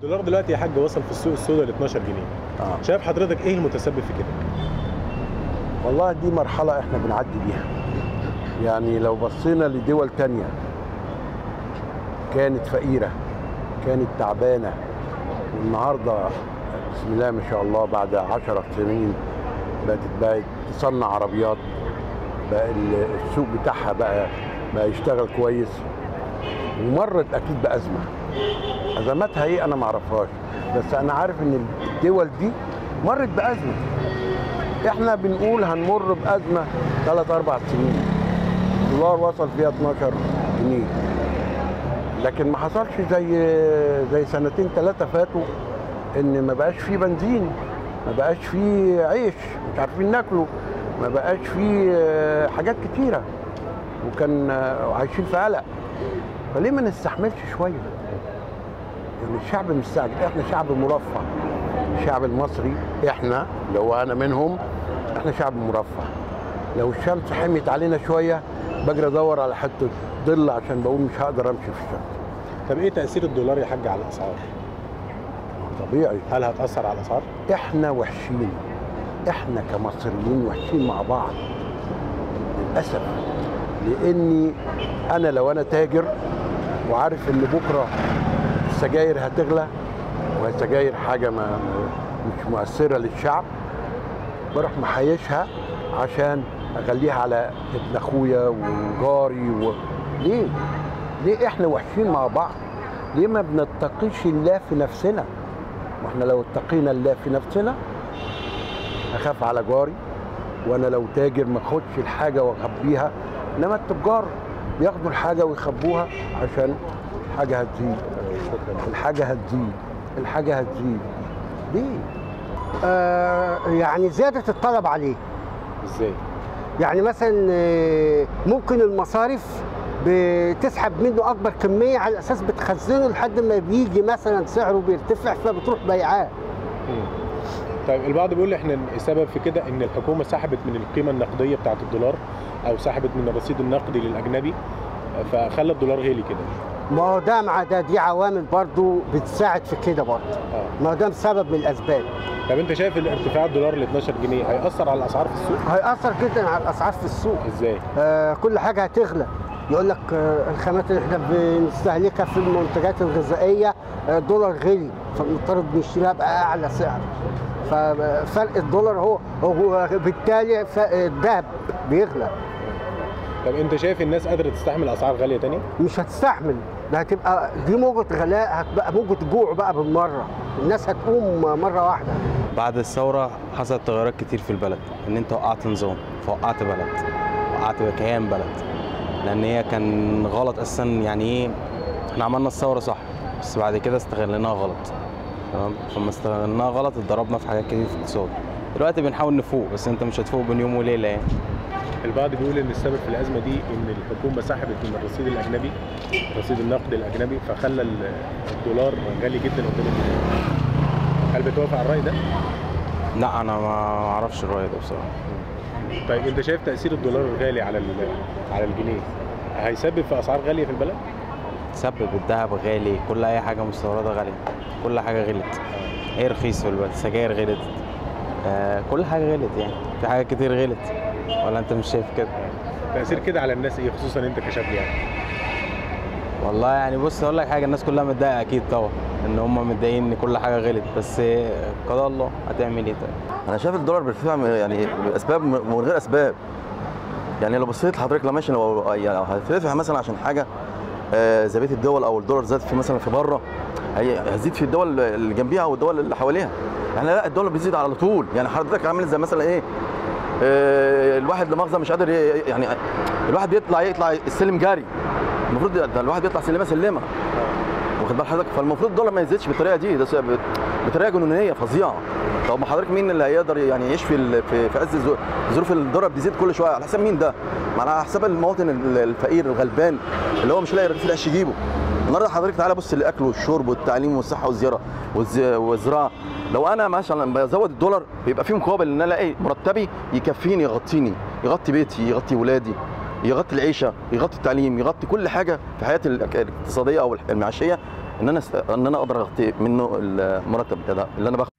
الدولار دلوقتي يا حاج وصل في السوق السوداء ل 12 جنيه آه. شايف حضرتك ايه المتسبب في كده والله دي مرحلة احنا بنعدي بيها يعني لو بصينا لدول تانية كانت فقيرة كانت تعبانة والنهاردة بسم الله ما شاء الله بعد عشرة سنين بقت بقت تصنع عربيات بقى ال- السوق بتاعها بقى بقى يشتغل كويس ومرت اكيد بازمه ازماتها ايه انا ما اعرفهاش بس انا عارف ان الدول دي مرت بازمه احنا بنقول هنمر بازمه ثلاث اربع سنين الدولار وصل فيها 12 جنيه لكن ما حصلش زي زي سنتين ثلاثه فاتوا ان ما بقاش فيه بنزين ما بقاش فيه عيش مش عارفين ناكله ما بقاش فيه آه، حاجات كتيره وكان آه، عايشين في قلق فليه ما نستحملش شويه يعني الشعب مستعجل احنا شعب مرفه الشعب المصري احنا لو انا منهم احنا شعب مرفه لو الشمس حميت علينا شويه بجري ادور على حته ظل عشان بقول مش هقدر امشي في الشمس طب ايه تاثير الدولار يا حاج على الاسعار طبيعي هل هتاثر على الاسعار احنا وحشين احنا كمصريين وحشين مع بعض للاسف لاني انا لو انا تاجر وعارف ان بكره السجاير هتغلى والسجاير حاجه ما مش مؤثره للشعب بروح محيشها عشان اخليها على ابن اخويا وجاري و... ليه؟ ليه احنا وحشين مع بعض؟ ليه ما بنتقيش الله في نفسنا؟ واحنا لو اتقينا الله في نفسنا اخاف على جاري وانا لو تاجر ما اخدش الحاجه واخبيها انما التجار بياخدوا الحاجه ويخبوها عشان الحاجه هتزيد الحاجه هتزيد الحاجه هتزيد ليه؟ آه يعني زيادة الطلب عليه ازاي يعني مثلا آه، ممكن المصارف بتسحب منه اكبر كميه على اساس بتخزنه لحد ما بيجي مثلا سعره بيرتفع فبتروح بيعاه مم. طيب البعض بيقول احنا السبب في كده ان الحكومه سحبت من القيمه النقديه بتاعه الدولار او سحبت من الرصيد النقدي للاجنبي فخلى الدولار غالي كده ما هو ده مع ده دي عوامل برضو بتساعد في كده برضو اه ما هو ده سبب من الاسباب طب انت شايف الارتفاع الدولار ل 12 جنيه هياثر على الاسعار في السوق هيأثر جدا على الاسعار في السوق ازاي آه كل حاجه هتغلى يقول لك آه الخامات اللي احنا بنستهلكها في المنتجات الغذائيه آه الدولار غلي فبنضطر نشتريها باعلى سعر ففرق الدولار هو هو بالتالي ف- الذهب بيغلى طب انت شايف الناس قادره تستحمل اسعار غاليه تاني مش هتستحمل ده هتبقى دي موجة غلاء هتبقى موجة جوع بقى بالمرة الناس هتقوم مرة واحدة بعد الثورة حصلت تغيرات كتير في البلد ان انت وقعت نظام فوقعت بلد وقعت كيان بلد لان هي كان غلط اساسا يعني ايه احنا عملنا الثورة صح بس بعد كده استغليناها غلط تمام فلما استغليناها غلط اتضربنا في حاجات كتير في الاقتصاد دلوقتي بنحاول نفوق بس انت مش هتفوق بين يوم وليلة يعني البعض بيقول ان السبب في الازمه دي ان الحكومه سحبت من الرصيد الاجنبي الرصيد النقدي الاجنبي فخلى ال- الدولار غالي جدا قدام الجنيه هل بتوافق على الراي ده لا انا ما اعرفش الرأي ده بصراحة طيب انت شايف تاثير الدولار الغالي على ال- على الجنيه هيسبب في اسعار غاليه في البلد تسبب الذهب غالي كل اي حاجه مستورده غاليه كل حاجه غلت ايه رخيص في البلد السجاير غلت آه كل حاجه غلت يعني في حاجات كتير غلت ولا انت مش شايف كده تاثير كده على الناس ايه خصوصا انت كشاب يعني والله يعني بص اقول لك حاجه الناس كلها متضايقه اكيد طبعا ان هم متضايقين ان كل حاجه غلت بس آه، قضاء الله هتعمل ايه طيب انا شايف الدولار بيرتفع من- يعني اسباب من غير اسباب يعني لو بصيت لحضرتك لو ماشي لو يعني لو هترتفع مثلا عشان حاجه آه، زي بقيه الدول او الدولار زاد في مثلا في بره هي- هتزيد في الدول اللي جنبيها او الدول اللي حواليها يعني لا الدولار بيزيد على طول يعني حضرتك عامل زي مثلا ايه آه، الواحد لا مؤاخذه مش قادر ي- يعني الواحد بيطلع يطلع السلم جري المفروض ده الواحد بيطلع سلمه سلمه واخد بال حضرتك فالمفروض الدولار ما يزيدش بالطريقه دي ده بت- بطريقه جنونيه فظيعه طب ما حضرتك مين اللي هيقدر يعني يشفي ال- في في عز الظروف ظروف الدولار بيزيد كل شويه على حساب مين ده؟ ما على حساب المواطن ال- الفقير الغلبان اللي هو مش لاقي رغيف العيش يجيبه النهارده حضرتك تعالى بص الاكل والشرب والتعليم والصحه والزياره والز- والزراعه لو انا مثلا بزود الدولار بيبقى في مقابل ان انا الاقي مرتبي يكفيني يغطيني يغطي بيتي يغطي ولادي يغطي العيشه يغطي التعليم يغطي كل حاجه في حياتي ال- الاقتصاديه او المعيشيه ان انا است... ان انا اقدر اغطي منه المرتب ده اللي انا باخده